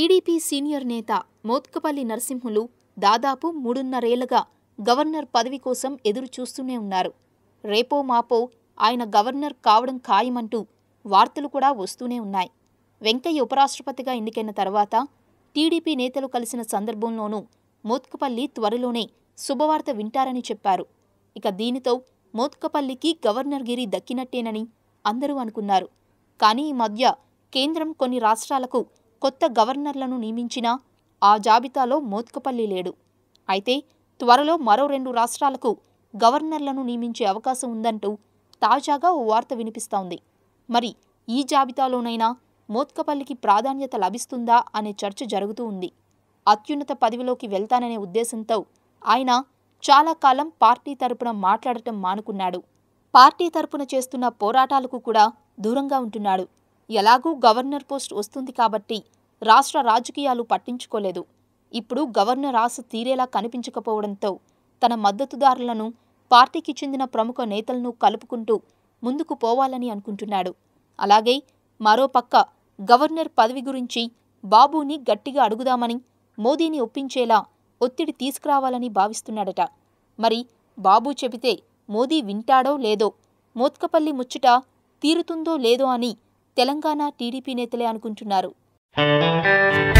TDP senior నేత మోత్కపల్లి నరసింహులు దాదాపు మూడున్నరేళ్లుగా governor పదవి కోసం ఎదురు చూస్తూనే ఉన్నారు రేపో మాపో ఆయన గవర్నర్ కావడం ఖాయమంటూ వార్తలు కూడా వస్తూనే ఉన్నాయి వెంకయ్య ఉపరాష్ట్రపతిగా ఎన్నికైన తర్వాత టీడీపీ నేతలు కలిసిన సందర్భంలోనూ మోత్కపల్లి త్వరలోనే శుభవార్త వింటారని చెప్పారు ఇక దీనితో మోత్కపల్లికి గవర్నర్ గిరి దక్కినట్టేనని అందరూ అనుకున్నారు కానీ ఈ మధ్య కేంద్రం కొన్ని రాష్ట్రాలకు కొత్త గవర్నర్లను నియమించినా ఆ జాబితాలో మోత్కపల్లి లేడు అయితే త్వరలో మరో రెండు రాష్ట్రాలకు గవర్నర్లను నియమించే అవకాశం ఉందంటూ తాజాగా ఓ వార్త వినిపిస్తోంది మరి ఈ జాబితాలోనైనా మోత్కపల్లికి ప్రాధాన్యత లభిస్తుందా అనే చర్చ జరుగుతూ ఉంది అత్యున్నత పదవిలోకి వెళ్తాననే ఉద్దేశంతో ఆయన చాలా కాలం పార్టీ తరపున మాట్లాడటం మానుకున్నాడు పార్టీ తరపున చేస్తున్న పోరాటాలకు కూడా దూరంగా ఉంటున్నాడు ఎలాగూ గవర్నర్ పోస్ట్ వస్తుంది కాబట్టి రాష్ట్ర రాజకీయాలు పట్టించుకోలేదు ఇప్పుడు గవర్నర్ ఆశ తీరేలా కనిపించకపోవడంతో తన మద్దతుదారులను పార్టీకి చెందిన ప్రముఖ నేతలను కలుపుకుంటూ ముందుకు పోవాలని అనుకుంటున్నాడు అలాగే మరోపక్క గవర్నర్ పదవి గురించి బాబుని గట్టిగా అడుగుదామని మోదీని ఒప్పించేలా ఒత్తిడి తీసుకురావాలని భావిస్తున్నాడట మరి బాబు చెబితే మోదీ వింటాడో లేదో మోత్కపల్లి ముచ్చట తీరుతుందో లేదో అని తెలంగాణ టీడీపీ నేతలే అనుకుంటున్నారు